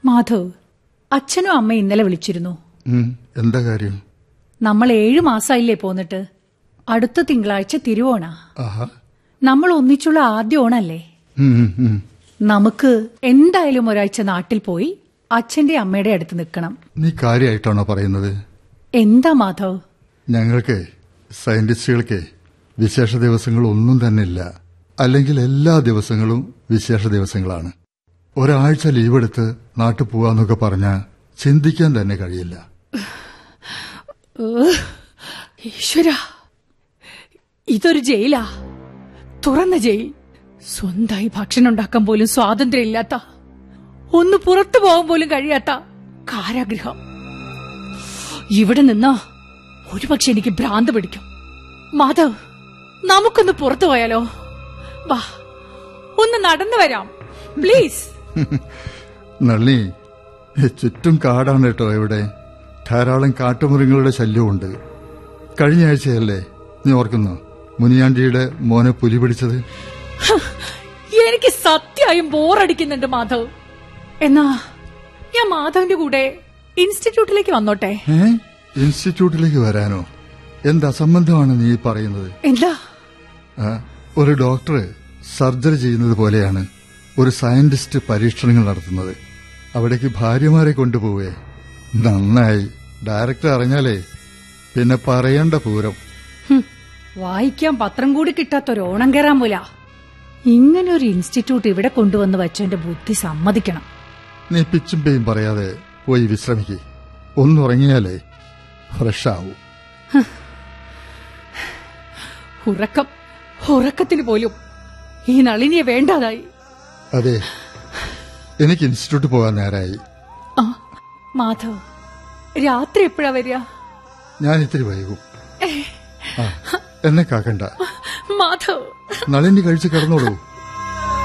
മാധവ് അച്ഛനും അമ്മയും ഇന്നലെ വിളിച്ചിരുന്നു ഉം, എന്താ കാര്യം നമ്മൾ ഏഴു മാസമായില്ലേ പോന്നിട്ട് അടുത്ത തിങ്കളാഴ്ച തിരുവോണ ആഹാ നമ്മൾ ഒന്നിച്ചുള്ള ആദ്യ ഓണല്ലേ ഉം, ഉം, ഉം. നമുക്ക് എന്തായാലും ഒരാഴ്ച നാട്ടിൽ പോയി അച്ഛന്റെ അമ്മയുടെ അടുത്ത് നിൽക്കണം നീ കാര്യമായിട്ടാണോ പറയുന്നത് എന്താ മാധവ് ഞങ്ങൾക്ക് സയന്റിസ്റ്റുകൾക്ക് വിശേഷ ദിവസങ്ങൾ ഒന്നും തന്നെ ഇല്ല അല്ലെങ്കിൽ എല്ലാ ദിവസങ്ങളും വിശേഷ ദിവസങ്ങളാണ് ഒരാഴ്ച ലീവ് എടുത്ത് നാട്ടിൽ പോവാന്നൊക്കെ പറഞ്ഞാൽ ചിന്തിക്കാൻ തന്നെ കഴിയില്ല ഏഹ്, ഈശ്വര ഇതൊരു ജയിലാ തുറന്ന ജയിൽ സ്വന്തമായി ഭക്ഷണം ഉണ്ടാക്കാൻ പോലും സ്വാതന്ത്ര്യമില്ലാത്ത ഒന്ന് പുറത്തു പോകാൻ പോലും കഴിയാത്ത കാരാഗൃഹം ഇവിടെ നിന്നാ ഒരുപക്ഷെ എനിക്ക് ഭ്രാന്ത് പിടിക്കും മാധവ് നമുക്കൊന്ന് പുറത്തു പോയാലോ വാ ഒന്ന് നടന്നു വരാം പ്ലീസ് നള്ളി ചുറ്റും കാടാണ് കേട്ടോ ഇവിടെ ധാരാളം കാട്ടുമൃഗങ്ങളുടെ ശല്യമുണ്ട് കഴിഞ്ഞ ആഴ്ചയല്ലേ നീ ഓർക്കുന്നു മുനിയാണ്ടിയുടെ മോനെ പുലി പിടിച്ചത് എനിക്ക് സത്യമായും ബോറടിക്കുന്നുണ്ട് മാധവ് എന്നാ ഞാൻ മാധവിന്റെ കൂടെ ഇൻസ്റ്റിറ്റ്യൂട്ടിലേക്ക് വന്നോട്ടെ ഏ ഇൻസ്റ്റിറ്റ്യൂട്ടിലേക്ക് വരാനോ എന്ത് അസംബന്ധമാണ് നീ പറയുന്നത് എന്താ ആ, ഒരു ഡോക്ടർ സർജറി ചെയ്യുന്നത് പോലെയാണ് ഒരു സയന്റിസ്റ്റ് പരീക്ഷണങ്ങൾ നടത്തുന്നത് അവിടേക്ക് ഭാര്യമാരെ കൊണ്ടുപോവേ നന്നായി ഡയറക്ടർ അറിഞ്ഞാലേ പിന്നെ പറയേണ്ട പൂരം ഹും, വായിക്കാൻ പത്രം കൂടി കിട്ടാത്തൊരു ഓണം കയറാൻ പോല ഇങ്ങനെ ഒരു ഇൻസ്റ്റിറ്റ്യൂട്ട് ഇവിടെ കൊണ്ടുവന്ന് വെച്ചെന്റെ ബുദ്ധി സമ്മതിക്കണം നീ പിച്ചും പേയും പറയാതെ പോയി വിശ്രമിക്കേ ഒന്നുറങ്ങിയാലേ ഫ്രഷ് ആവൂ ഉറക്കം ഉറക്കത്തിന് പോലും ഈ നളിനിയെ വേണ്ടാതായി അതെ എനിക്ക് ഇൻസ്റ്റിറ്റ്യൂട്ട് പോകാൻ നേരായി ആ മാധവ് രാത്രി എപ്പോഴാ വരിക ഞാൻ ഇത്തിരി വൈകും ആ, എന്നെ കാക്കണ്ട മാധവ് നളിനി കഴിച്ച് കിടന്നോളൂ